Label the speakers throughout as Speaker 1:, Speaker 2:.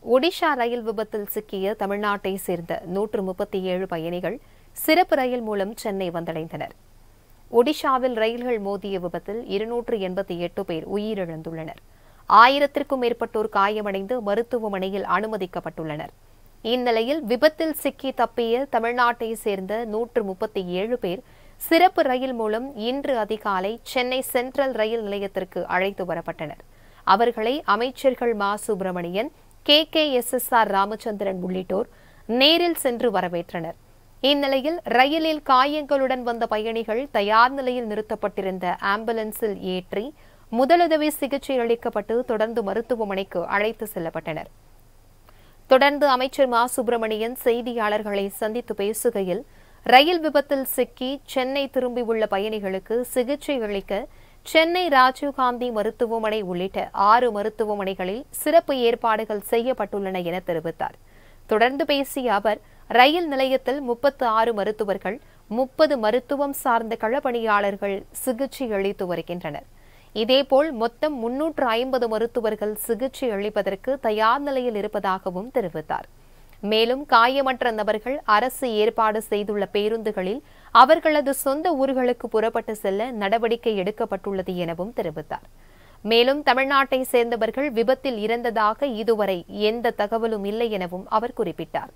Speaker 1: ஒடிஷா ரயில் விபத்தில் சிக்கிய தமிழ்நாட்டை சேர்ந்த நூற்று முப்பத்தி ஏழு பயணிகள் சிறப்பு ரயில் மூலம் சென்னை வந்தடைந்தனர் ஒடிஷாவில் ரயில்கள் மோதிய விபத்தில் இருநூற்று எண்பத்தி எட்டு பேர் உயிரிழந்துள்ளனர் ஆயிரத்திற்கும் மேற்பட்டோர் காயமடைந்து மருத்துவமனையில் அனுமதிக்கப்பட்டுள்ளனர் இந்நிலையில் விபத்தில் சிக்கி தப்பிய தமிழ்நாட்டை சேர்ந்த நூற்று முப்பத்தி ஏழு பேர் சிறப்பு ரயில் மூலம் இன்று அதிகாலை சென்னை சென்ட்ரல் ரயில் நிலையத்திற்கு அழைத்து வரப்பட்டனர் அவர்களை அமைச்சர்கள் Ma Subramanian K K S S R Ramachandran உள்ளிட்டோர் நேரில் சென்று வரவேற்றனர் இந்நிலையில் ரயிலில் காயங்களுடன் வந்த பயணிகள் தயார் நிலையில் நிறுத்தப்பட்டிருந்த ஆம்புலன்ஸில் ஏற்றி முதலுதவி சிகிச்சை அளிக்கப்பட்டு தொடர்ந்து மருத்துவமனைக்கு அழைத்து செல்லப்பட்டனர் தொடர்ந்து அமைச்சர் மா சுப்பிரமணியன் செய்தியாளர்களை சந்தித்து பேசுகையில் ரயில் விபத்தில் சிக்கி சென்னை திரும்பியுள்ள பயணிகளுக்கு சிகிச்சை அளிக்க சென்னை ராஜீவ்காந்தி மருத்துவமனை உள்ளிட்ட ஆறு மருத்துவமனைகளில் சிறப்பு ஏற்பாடுகள் செய்யப்பட்டுள்ளன என தெரிவித்தார் தொடர்ந்து பேசிய அவர் ரயில் நிலையத்தில் முப்பத்து ஆறு மருத்துவர்கள் முப்பது மருத்துவம் சார்ந்த களப்பணியாளர்கள் சிகிச்சை அளித்து வருகின்றனர் இதேபோல் மொத்தம் முன்னூற்று ஐம்பது மருத்துவர்கள் சிகிச்சை அளிப்பதற்கு தயார் நிலையில் இருப்பதாகவும் தெரிவித்தார் மேலும் காயமற்ற நபர்கள் அரசு ஏற்பாடு செய்துள்ள பேருந்துகளில் அவர்களது சொந்த ஊர்களுக்கு புறப்பட்டு செல்ல நடவடிக்கை எடுக்கப்பட்டுள்ளது எனவும் தெரிவித்தார் மேலும் தமிழ்நாட்டை சேர்ந்தவர்கள் விபத்தில் இறந்ததாக இதுவரை எந்த தகவலும் இல்லை எனவும் அவர் குறிப்பிட்டார்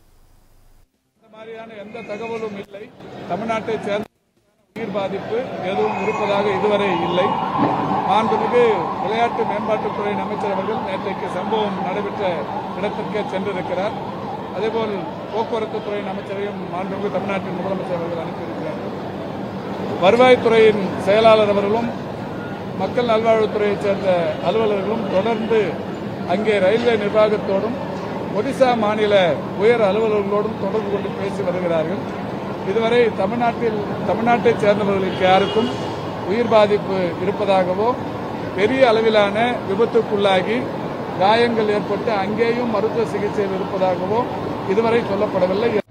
Speaker 2: இந்த மாதிரியான எந்த தகவலும் இல்லை தமிழ்நாட்டை சேர்ந்த உயிர் பாதிப்பு எதுவும் இருப்பதாக இதுவரை இல்லை மாண்புமிகு விளையாட்டு மேம்பாட்டுத்துறை அமைச்சர் அவர்கள் நேற்றைக்கு சம்பவம் நடைபெற்ற இடத்திற்கே சென்றிருக்கிறார் அதேபோல் போக்குவரத்து துறையின் அமைச்சரையும் மாண்புமிகு தமிழ்நாட்டின் முதலமைச்சர் அவர்கள் அனுப்பியிருக்கிறார்கள் வருவாய்த்துறையின் செயலாளர் அவர்களும் மக்கள் நல்வாழ்வுத்துறையைச் சேர்ந்த அலுவலர்களும் தொடர்ந்து அங்கே ரயில்வே நிர்வாகத்தோடும் ஒடிசா மாநில உயர் அலுவலர்களோடும் தொடர்பு கொண்டு பேசி வருகிறார்கள் இதுவரை தமிழ்நாட்டில் தமிழ்நாட்டைச் சேர்ந்தவர்களுக்கு யாருக்கும் உயிர் பாதிப்பு இருப்பதாகவோ பெரிய அளவிலான விபத்துக்குள்ளாகி காயங்கள் ஏற்பட்டு அங்கேயும் மருத்துவ சிகிச்சையில் இருப்பதாகவோ இதுவரை சொல்லப்படவில்லை